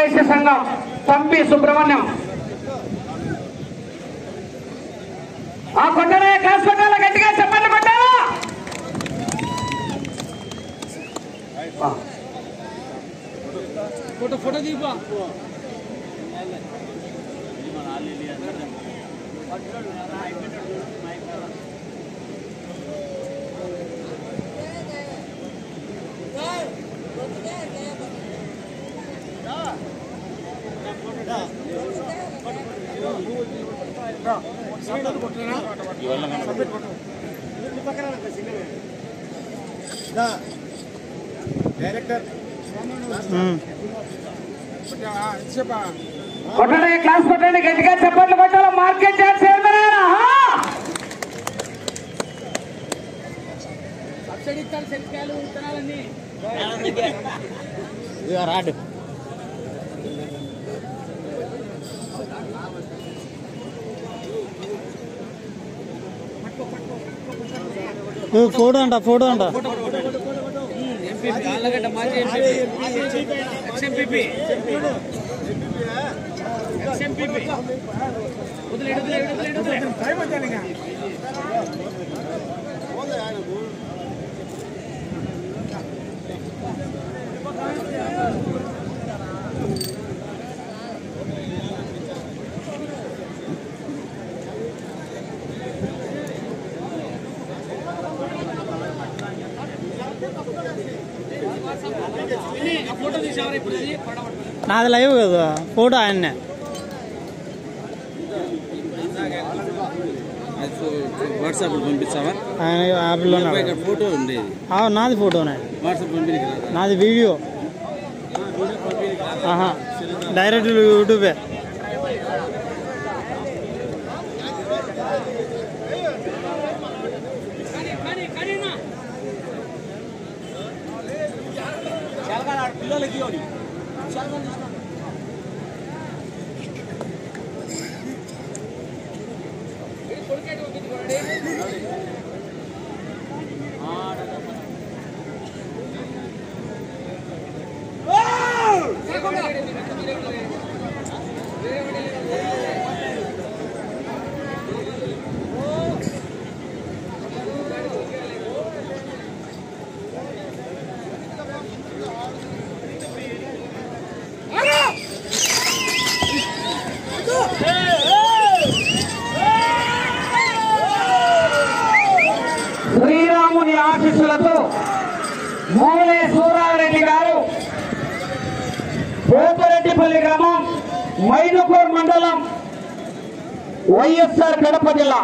వైశ్య సంఘం తంపి సుబ్రహ్మణ్యం ఆ కొట్టారా క్లాస్ కొట్టాలా గట్టిగా చెప్పండి కొట్టారా ఆ. ఫోటో ఫోటో దీపా డైరెక్టర్ కొట్టండి క్లాస్ కొట్టండి గట్టిగా చెప్పండి కొట్టాలా మార్కెట్ ఛాన్స్ ఏమైనా సబ్సిడీ ఇస్తారు శనక్కాయలు విత్తనాలన్నీ రాడు ఫోటో అంట ఫోటో అంట ఎంపీపీ ఆళ్ళగడ్డ మాజీ ఎంపీపీ ఎక్స్ఎంపీపీ ఎక్స్ఎంపీపీ వదిలేడు వదిలేడు వదిలేడు వదిలేడు విని, ఆ ఫోటో తీసావరా ఇప్పుడు అది పడబడుతుంది నాది లైవ్ కదా ఫోటో ఆయన్నే వాట్సాప్ పంపిస్తావా ఆయన యాప్లో ఉన్నాడు. ఫోటో ఉండేది ఆ, నాది ఫోటోనే వాట్సాప్ పంపిణీ నాది వీడియో ఆహా డైరెక్ట్ యూట్యూబే కానీ కానీ కరీనా శ్రీరాముని ఆశీస్సులతో మూలే సూరారెడ్డి గారు పోపరెడ్డిపల్లి గ్రామం మైదుకూర్ మండలం వైఎస్ఆర్ కడప జిల్లా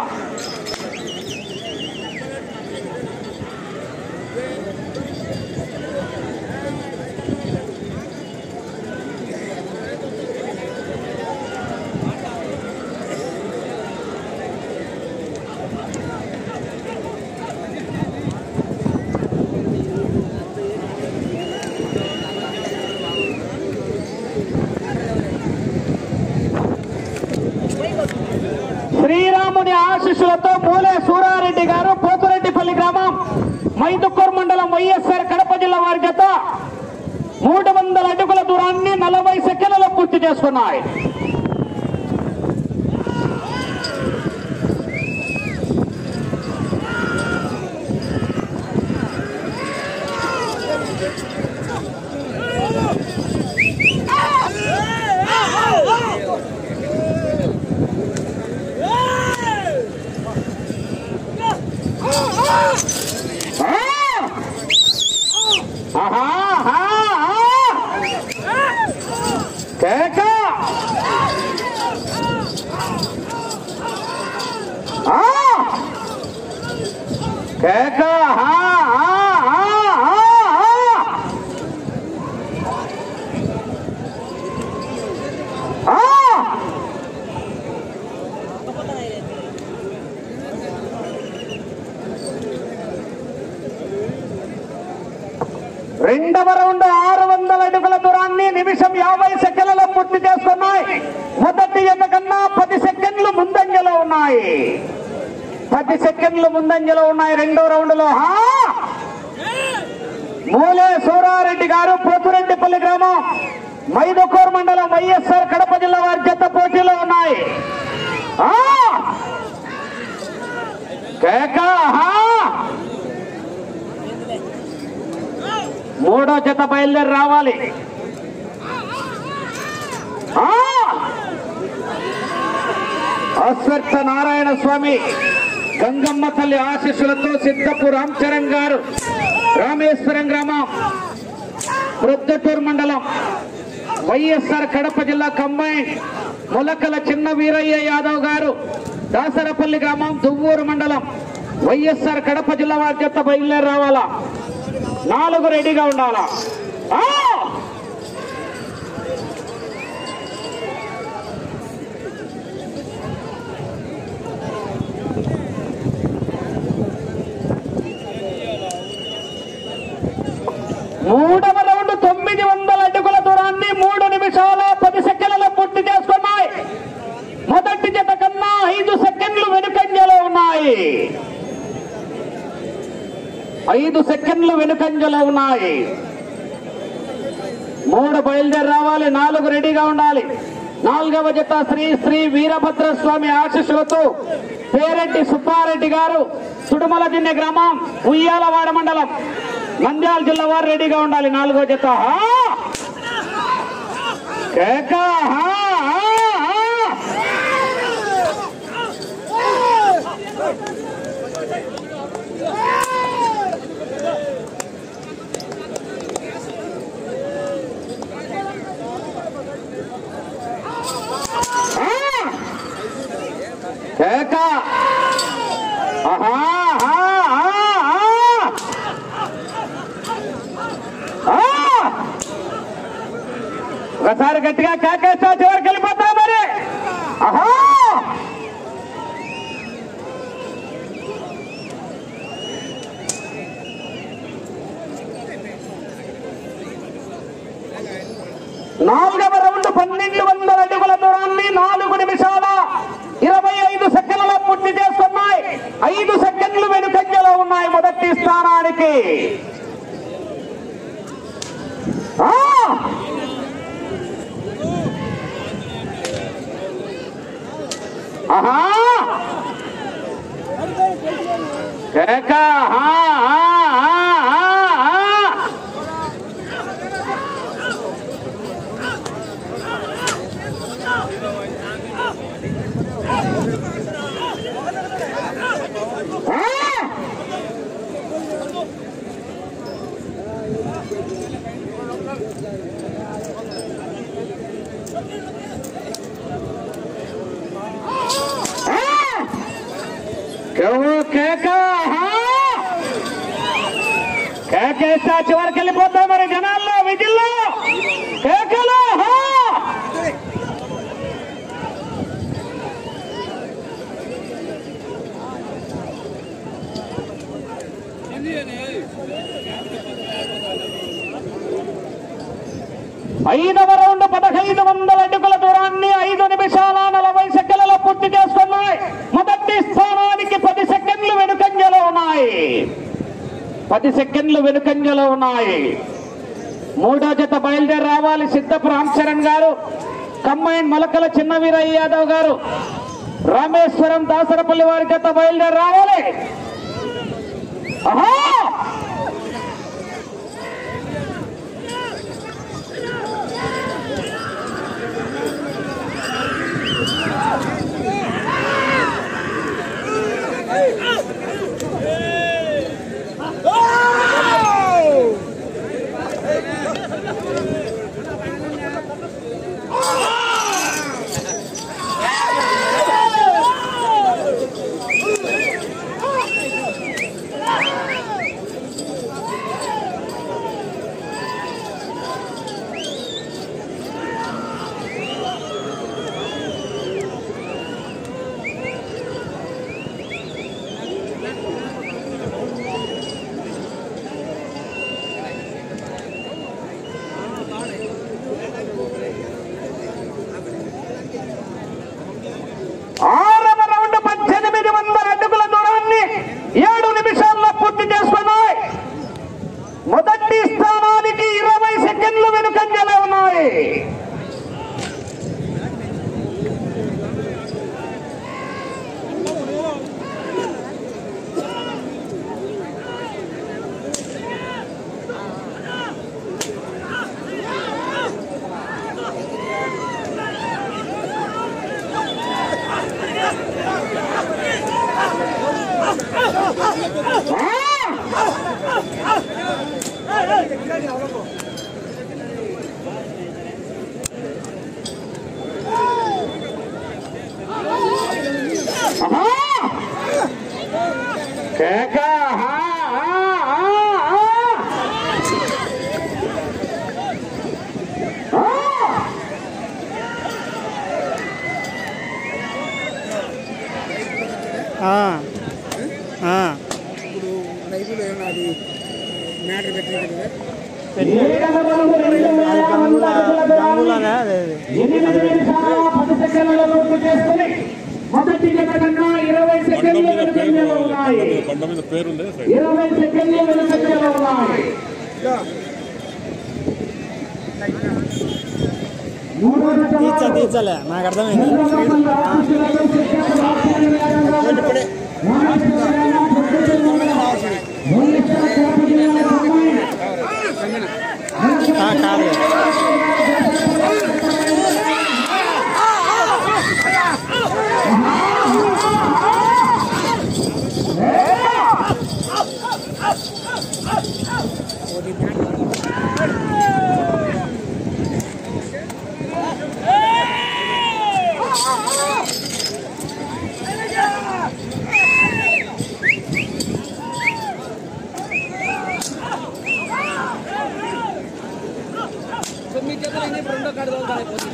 శ్రీరాముని ఆశీస్సులతో మూలే సూరారెడ్డి గారు పోతురెడ్డిపల్లి గ్రామం మైదుక్కూరు మండలం వైఎస్ఆర్ కడప జిల్లా వారి జత మూడు వందల అడుగుల దూరాన్ని నలభై సెకండ్లలో పూర్తి చేసుకున్నాయి ఆహా, ఆహా, ఆహా. కేక ఆ. కేక ఆహా, ఆహా, ఆహా. ఆ. రెండవ రౌండ్ ఆరు వందల అడుగుల దూరాన్ని నిమిషం యాభై సెకండ్లలో పూర్తి చేసుకున్నాయి మొదటి జత కన్నా పది సెకండ్లు ముందంజలో ఉన్నాయి పది సెకండ్లు ముందంజలో ఉన్నాయి రెండో రౌండ్ లో హా! మూలే సూరారెడ్డి గారు పోతురెడ్డిపల్లి గ్రామం మైదుకూరు మండలం వైఎస్ఆర్ కడప జిల్లా వారి జత పోటీలో ఉన్నాయి ఆ! కేక ఆహా! మూడో జత బయలుదేరి రావాలి ఆ! అశ్వత్థ నారాయణ స్వామి గంగమ్మ తల్లి ఆశీస్సులతో సిద్ధపు రామ్ చరణ్ గారు రామేశ్వరం గ్రామం ప్రొద్దటూరు మండలం వైఎస్ఆర్ కడప జిల్లా కంబైన్ మొలకల చిన్న వీరయ్య యాదవ్ గారు దాసరపల్లి గ్రామం దువ్వూరు మండలం వైఎస్ఆర్ కడప జిల్లా వారి జత బయలుదేరి రావాలా నాలుగు రెడీగా ఉండాలా ఆ! మూడవ రౌండ్ తొమ్మిది వందల అడుగుల దూరాన్ని మూడు నిమిషాల పది సెకండ్లలో పూర్తి చేసుకున్నాయి మొదటి జత కన్నా ఐదు సెకండ్లు వెనుకంజలో ఉన్నాయి ఐదు సెకండ్లు వెనుకంజలో ఉన్నాయి మూడు బయలుదేరి రావాలి నాలుగు రెడీగా ఉండాలి నాలుగవ జత శ్రీ శ్రీ వీరభద్ర స్వామి ఆశీస్సులతో పేరెడ్డి సుబ్బారెడ్డి గారు సుడుమల దిన్నె గ్రామం ఉయ్యాలవాడ మండలం నంద్యాల జిల్లా వారు రెడీగా ఉండాలి నాలుగో జత హా! కేక హా! హా! హా! కేక ఆహా ఆహా, ఆహా, ఆహా. ఆ! ఒకసారి గట్టిగా కేకేస్తా చివరికి వెళ్ళిపోతా మరి ఆహా నాలుగవ రౌండ్ పన్నెండు వందల అడుగుల దూరాన్ని నాలుగు నిమిషాల ఇరవై ఐదు సెకండ్లలో పూర్తి చేస్తున్నాయి ఐదు సెకండ్లు వెనుకంజలో ఉన్నాయి మొదటి స్థానానికి ఆ! ఆహా కేక ఆహా, ఆహా, ఆహా, ఆహా. ఆ! ఆ! కేవో కేక ఆహా! కేకేస్తా చివరికి వెళ్ళిపోతాం మరి జనాల్లో విజిల్లో కేకలు ఆహా! ఐదవ రౌండ్ పదహైదు వందల అడుగుల దూరాన్ని ఐదు నిమిషాల నలభై సెకండ్లలో పూర్తి చేసుకున్నాయి మొదటి స్థానానికి పది సెకండ్లు వెనుకంజలో ఉన్నాయి పది సెకండ్లు వెనుకంజలో ఉన్నాయి మూడో జత బయలుదేరి రావాలి సిద్ధపు రామ్ చరణ్ గారు కంబైన్ మొలకల చిన్న వీరయ్య యాదవ్ గారు రామేశ్వరం దాసరపల్లి వారి జత బయలుదేరి రావాలి ఆహా ఆ. ఆ. ఇప్పుడు లైవ్లో ఏమన్నా అది మ్యాటర్ పెట్టలేదు కదా ఏడవ రౌండ్ రెండు వేల వంద అడుగుల దూరాన్ని గంగులాగా అదే అదే. ఎనిమిది నిమిషాల పది సెకండ్లలో పూర్తి చేసుకుని మొదటి జత కన్నా ఇరవై సెకండ్లు వెనుకంజలో ఉన్నాయి బండ మీద పేరుంది ఇరవై సెకండ్లు వెనుకంజలో ఉన్నాయి మూడో జత తీర్చా వారు తీర్చలే నాకు అర్థమైంది చంద్రబాబు ఆశీస్సులతో శిక్షణ రాష్ట్రీయ వ్యాయామం ఇప్పుడే ఆ, కాదు తొమ్మిది జతలు అయింది ఇప్పుడు రెండో కాడు తోలుతారు అయిపోతుంది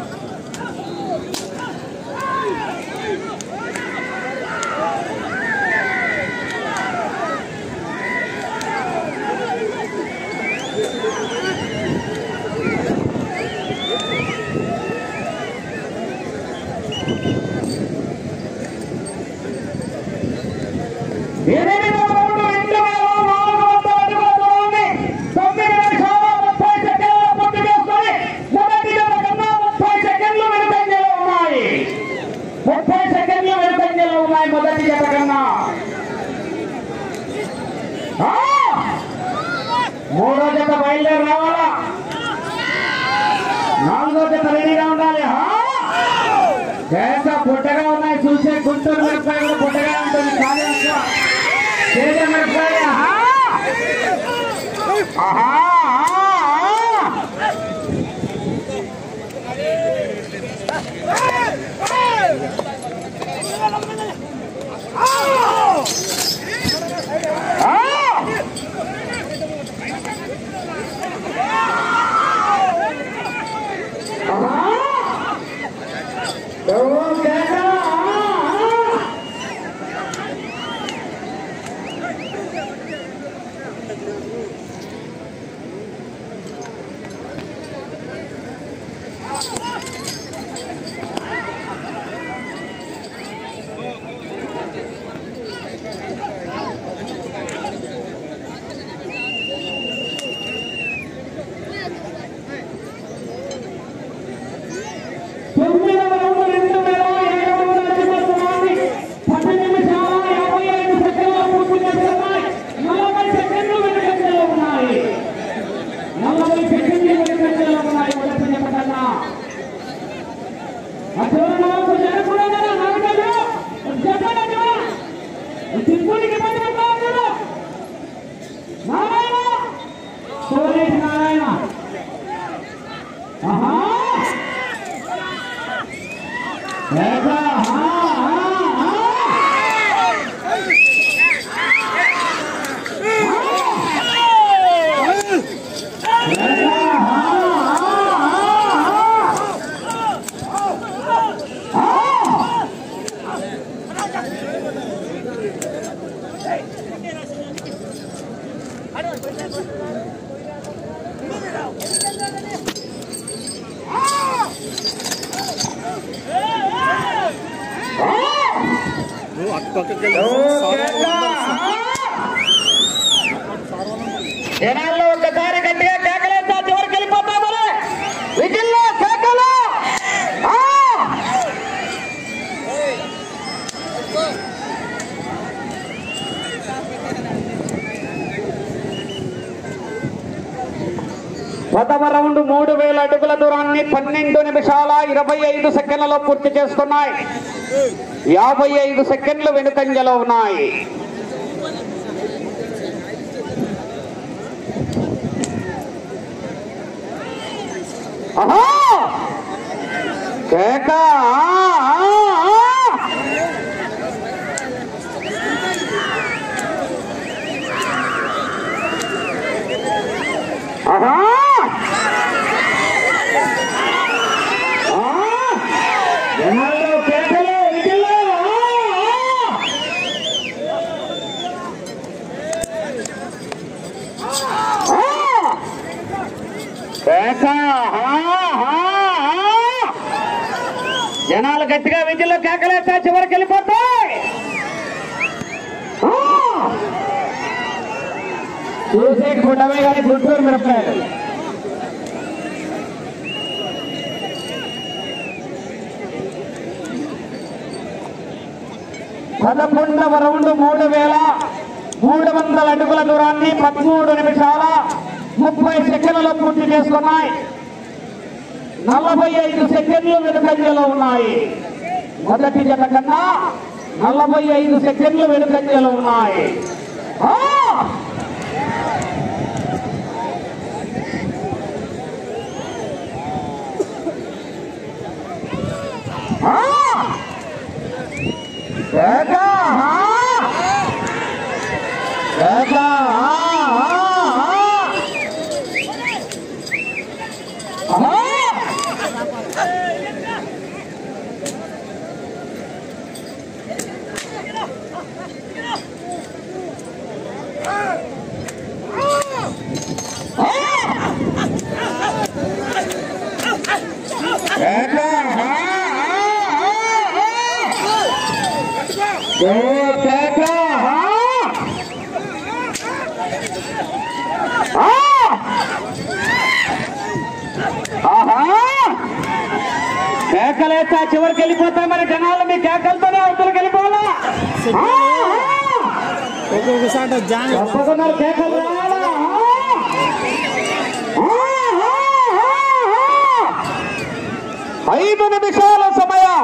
ఎనిమిదో రౌండ్ రెండు వేల నాలుగు వందల అడుగుల దూరాన్ని తొమ్మిది నిమిషాల ముప్పై సెకండ్ల పూర్తి చేసుకొని మొదటి జత కన్నా ముప్పై సెకండ్లు వెనుకంజలో ఉన్నాయి ముప్పై సెకండ్లు వెనుకంజలో ఉన్నాయి మొదటి జత కన్నా ఆ! మూడో జత బయలుదేరి రావాలా నాలుగో జత రెడీగా ఉండాలి ఆ! కేస పుట్టగా ఉన్నాయి చూసే గుంటూరు మిరపకాయ కూడా పుట్టగా ఉంటుంది ఖాళీ ఎక్కువ. తేజ మిరపకాయ ఆహా! ఆహా! ఆహా! ఆ! ఆహా! ఓ కేక! ఆహా! తొమ్మిదవ రౌండ్ రెండు వేల ఏడు వందల అడుగుల దూరాన్ని పది నిమిషాల యాభై ఐదు సెకండ్ల పూర్తి చేస్తున్నాయి నలభై సెకండ్లు వెనుకంజలో ఉన్నాయి నలభై సెకండ్లు వెనుకంజలో ఉన్నాయి మొదటి చెప్పకన్నా అసలు జరగకుండా నడగదు చెప్పలేదు తిప్పుడికి ఇబ్బంది పడ్డారు నారాయణ సురేష్ నారాయణ ఆహా ఏగా, ఆ, ఆ, ఆ. ఏగా, ఆ, ఆ, ఆ, ఆ. నువ్వు అటు పక్కకి జనాల్లో ఒక్కసారి గట్టిగా కేకలేస్తా చివరికి వెళ్ళిపోతా మరి విజిల్లో కేకలు ఆ! ప్రథమ రౌండ్ మూడు వేల అడుగుల దూరాన్ని పన్నెండు నిమిషాల ఇరవై ఐదు సెకండ్లలో పూర్తి చేసుకున్నాయి యాభై ఐదు సెకండ్లు వెనుకంజలో ఉన్నాయి ఆహా! కేక ఆ, ఆ, ఆ! ఆహా! ఆ! జనాల్లో కేకలు, విజిల్లు, ఆ, ఆ! జనాలు గట్టిగా విద్యలో కేకలేస్తా చివరికి వెళ్ళిపోతాయి ఆ! చూసే గుండమే కానీ గుంటూరు మిరపకాయలు పదకొండవ రౌండ్ మూడు వేల మూడు వందల అడుగుల దూరాన్ని పదమూడు నిమిషాల ముప్పై సెకండ్లలో పూర్తి చేసుకున్నాయి నలభై ఐదు సెకండ్లు వెనుకంజలో ఉన్నాయి మొదటి జత కన్నా నలభై ఐదు సెకండ్లు వెనుకంజలో ఉన్నాయి ఆ! ఆ! ఏకా! ఆ! ఏకా! ఆ! ఆ! ఆ! ఆహా! ఏకా! ఆ! ఆ! ఆ! ఓ కేకా! ఆ! ఆహా కేకలేస్తా చివరికి వెళ్ళిపోతాయి మరి జనాలు మీ కేకలతోనే అవతలకి వెళ్ళిపోవాలా ఆ! ఒక్కొక్కసారి జాన్ తప్పకుండా కేకలు రావాలా ఆ! ఆ! ఆ! ఆ! ఐదు నిమిషాల సమయం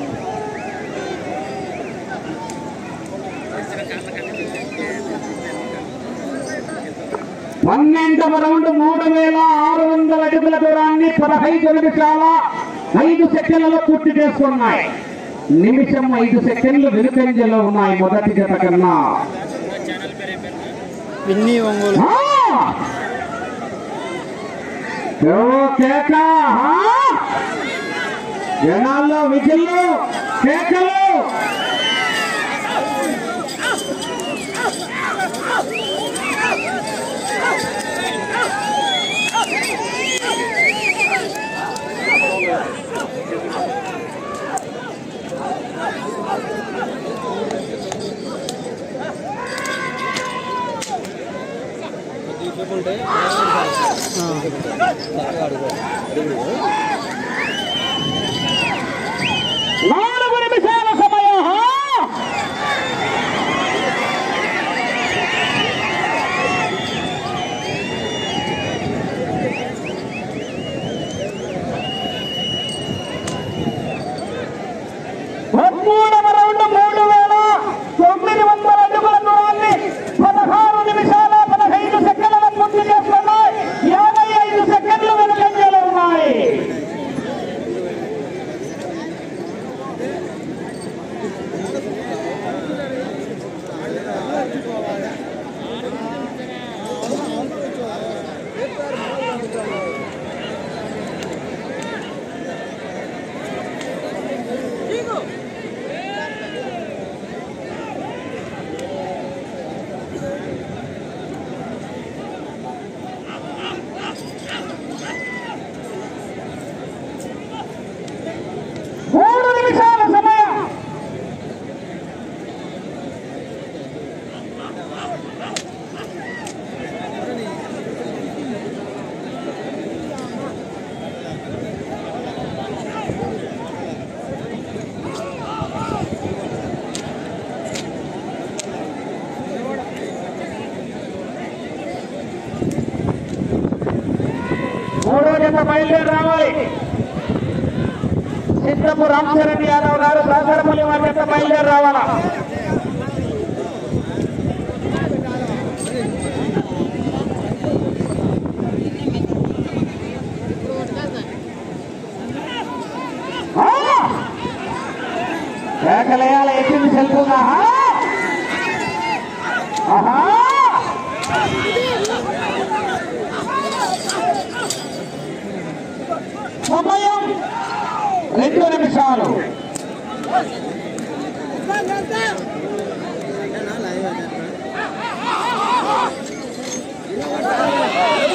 పన్నెండవ రౌండ్ మూడు వేల ఆరు వందల అడుగుల దూరాన్ని పదహైదు నిమిషాల ఐదు సెకండ్లలో పూర్తి చేసుకున్నాయి నిమిషం ఐదు సెకండ్లు వెనుకంజలో ఉన్నాయి మొదటి జత కన్నా పిన్ని ఒంగోలు ఆ! ఓ కేక ఆ! జనాల్లో విజిల్లు కేకలు నాలుగు నిమిషాల సమయం ఆ! పదమూడవ రౌండ్ మూడు వేల తొమ్మిది వందల అడుగుల దూరాన్ని పదహారు నిమిషాల పదహైదు సెకండ్ల పూర్తి చేసుకున్నాయి యాభై ఐదు సెకండ్లు వెనుకంజలో ఉన్నాయి మూడు నిమిషాల సమయం మూడో జత బయలుదేరి రావాలి సిద్ధపు రామచరణ్ యాదవ్ గారు సాగరపల్లి వారి జత బయలుదేరి రావాలా ఆ! కేకలేయాల ఎక్కింది సెల్ఫుగా ఆహా సమయం రెండు నిమిషాలు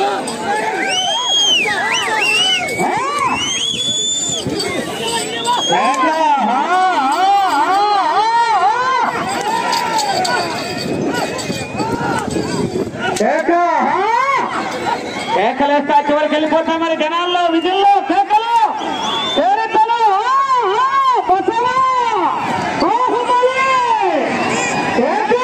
ఆ! కేకలేస్తా చివరికి వెళ్ళిపోతా మరి జనాల్లో విధుల్లో కేకలు కేరింతలు ఆ, ఆ, బసవ, బాహుబలి, కేక.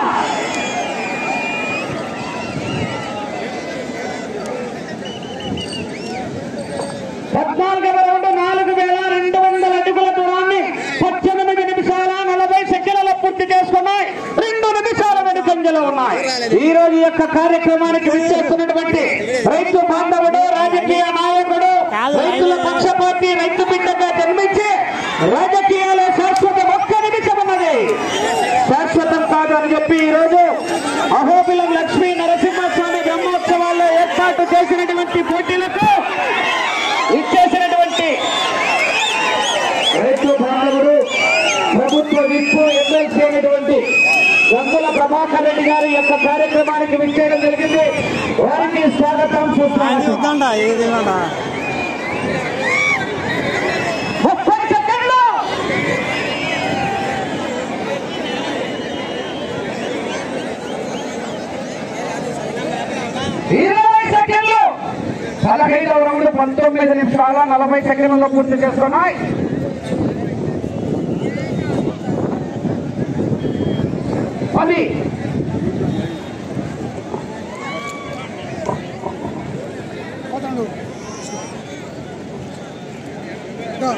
పద్నాలుగవ రౌండ్ నాలుగు వేల రెండు వందల అడుగుల దూరాన్ని పద్దెనిమిది నిమిషాల నలభై సెకండ్ల పూర్తి చేసుకున్నాయి రెండు నిమిషాల వెనుకంజలో ఉన్నాయి ఈ రోజు ఈ యొక్క కార్యక్రమానికి విచ్చేస్తున్నటువంటి రైతు బాంధవుడు రాజకీయ నాయకుడు రైతుల పక్షపాతి రైతు బిడ్డగా జన్మించి రాజకీయాల శాశ్వతం ఒక్క నిమిషం ఉన్నది శాశ్వతం కాదు అని చెప్పి ఈ రోజు అహోబిలం లక్ష్మీ నరసింహస్వామి బ్రహ్మోత్సవాల్లో ఏర్పాటు చేసినటువంటి పోటీలకు ఇచ్చేసినటువంటి రైతు బాంధవుడు ప్రభుత్వ విప్పు ఎమ్మెల్సీ అయినటువంటి గంగుల ప్రభాకర్ రెడ్డి గారి యొక్క కార్యక్రమానికి విచ్చేయడం జరిగింది వారికి స్వాగతం ఆయన చూస్తున్నాను చూద్దాండ ఏది ఇవ్వండా ముప్పై సెకండ్లు ఇరవై సెకండ్లు పదహైదవ రౌండ్ పంతొమ్మిది నిమిషాల నలభై సెకండ్లలో పూర్తి చేసుకున్నాయి పది పోతాడు దా.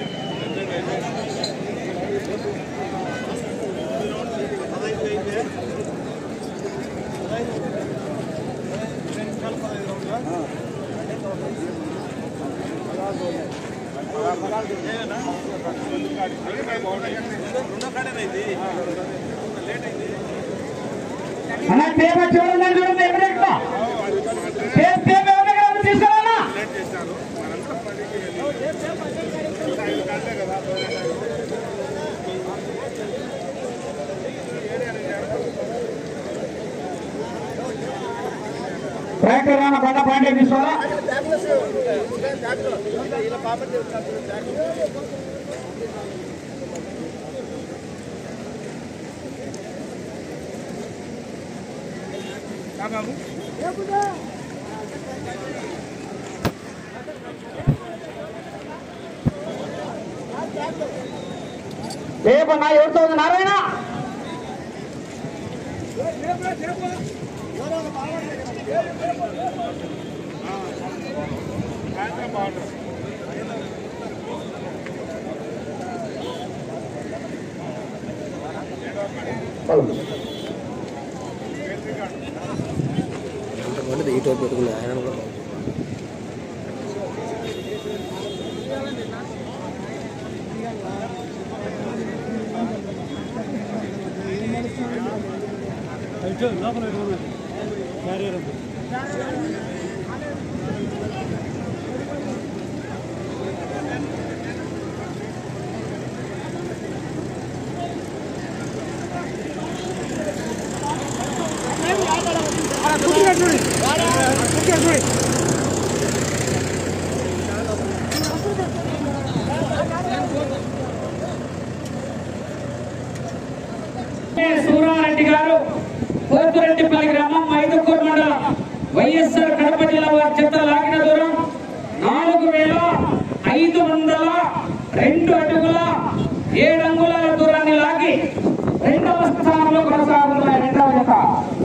అన్న టేబ చూడండి చూడండి ఎక్కడెక్కడ టేప్ టేప్ ఎవరైనా తీసుకురా ట్రాక్టర్ రాన బండ పాయింట్ తీసుకోవాలా టేప్ అన్న ఎవరితో ఉంది నారాయణ కుట్టిగా చూడు కుట్టిగా చూడు సూరారెడ్డి గారు పోతురెడ్డిపల్లి గ్రామం మైదుకూరు మండలం వైఎస్ఆర్ కడప జిల్లా వారి చెత్త లాగిన దూరం నాలుగు వేల ఐదు వందల రెండు అడుగుల ఏడు అంగుళాల దూరాన్ని లాగి రెండవ స్థానంలో కొనసాగుతున్నాయి రెండవ జత